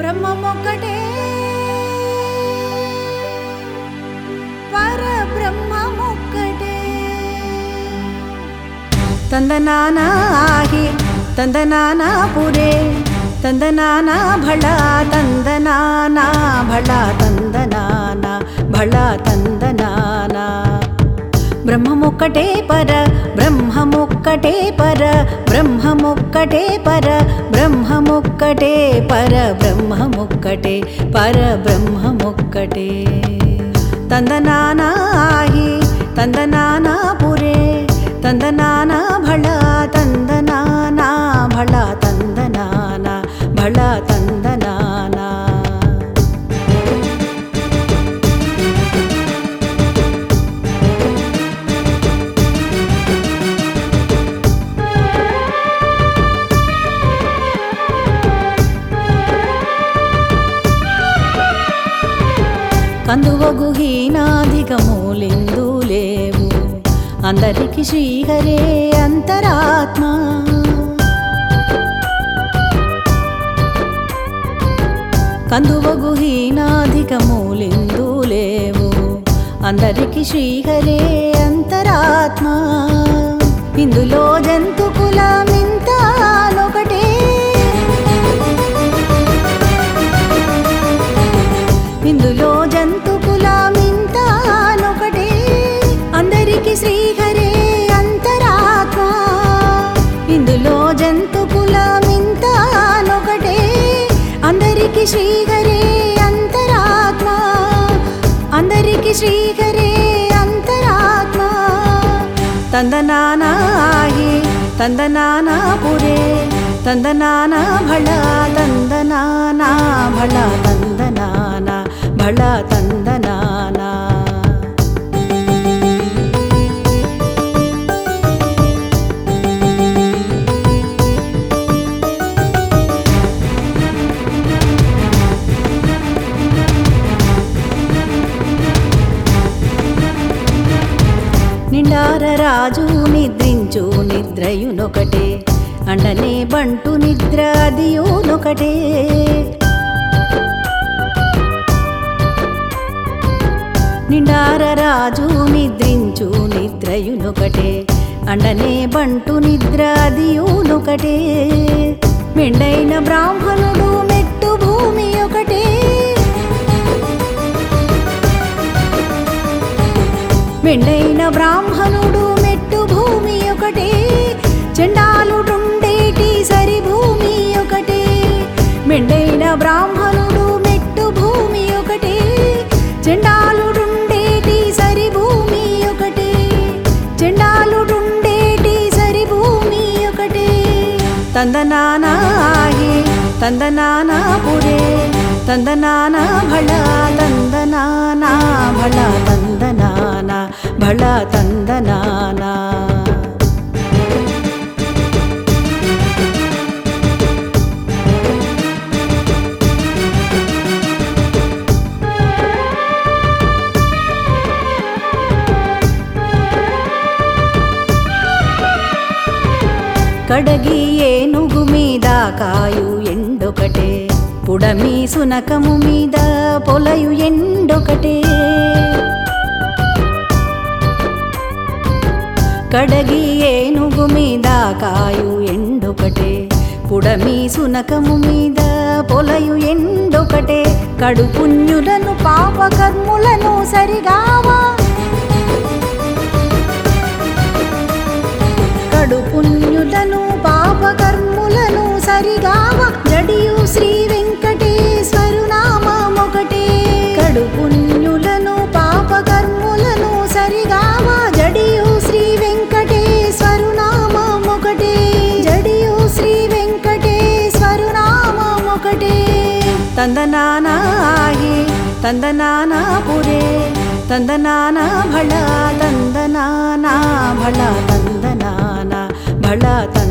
బ్రహ్మమొక్కటే పరబ్రహ్మమొక్కటే తందనానాహి తందనానా పురే తందనానా భళ తందనానా భళ తందనానా భళ తందనానా బ్రహ్మమొక్కటే పర బ్రహ్మమొక్కటే పర బ్రహ్మమొక్కటే పర బ్రహ్మమొక్కటే పర బ్రహ్మమొక్కటే పర బ్రహ్మమొక్కటే తందనానాహి తందనానా పురే తందనానా భళ తందనానా భళ తందనానా భళ తందనానా కందువగు హీనాధికములిందు లేవు అందరికి శ్రీహరే అంతరాత్మ కందువగు హీనాధికములిందు లేవు అందరికి శ్రీహరే అంతరాత్మ ఇందులో జంతు కులమింతానొకటే ఇందులో జంతు కులమింతానొకటే అందరికి శ్రీహరే అంతరాత్మ ఇందులో జంతు కులమింతానొకటే అందరికి శ్రీహరే అంతరాత్మ అందరికి శ్రీహరే అంతరాత్మ తందనానాహి తందనానా పురే తందనానా భళ తందనానా భళ తందనానా భళ తందనానా నిండార రాజు నిద్రించు నిద్రయునొకటే అండనే బంటు నిద్ర అదియునొకటే నిండార రాజు నిద్రించు నిద్రయునొకటే అండనే బంటు నిద్ర అదియునొకటే మెండైన బ్రాహ్మణుడు మెట్టు భూమి ఒకటే మెండైన బ్రాహ్మణుడు మెట్టు భూమి ఒకటే చెండాలుడుండేటి సరి భూమి ఒకటే మెండైన బ్రాహ్మణుడు మెట్టు భూమి ఒకటే చెండాలుడుండేటి సరి భూమి ఒకటే చెండాలుడుండేటి సరి భూమి ఒకటే తందనానాహి తందనానా పురే తందనానా భళ తందనానా భళ తందనానా భళ తందనానా కడగి ఏనుగు మీద కాయు ఎండొకటే పుడమి సునకము మీద పొలయు ఎండొకటే కడగి ఏనుగు మీద కాయు ఎండొకటే పుడమి సునకము మీద పొలయు ఎండొకటే కడు పుణ్యులను పాపకర్ములను సరిగావా కడు పుణ్యులను పాపకర్ములను సరిగావ జడియు శ్రీ వెంకటేశ్వరు నామమొకటే కడు పుణ్యులను పాపకర్ములను సరిగావ జడియు శ్రీ వెంకటేశ్వరు నామమొకటే జడియు శ్రీ వెంకటేశ్వరు నామమొకటే తందనానాహి తందనానా పురే తందనానా భళ తందనానా భళ తందనానా భళ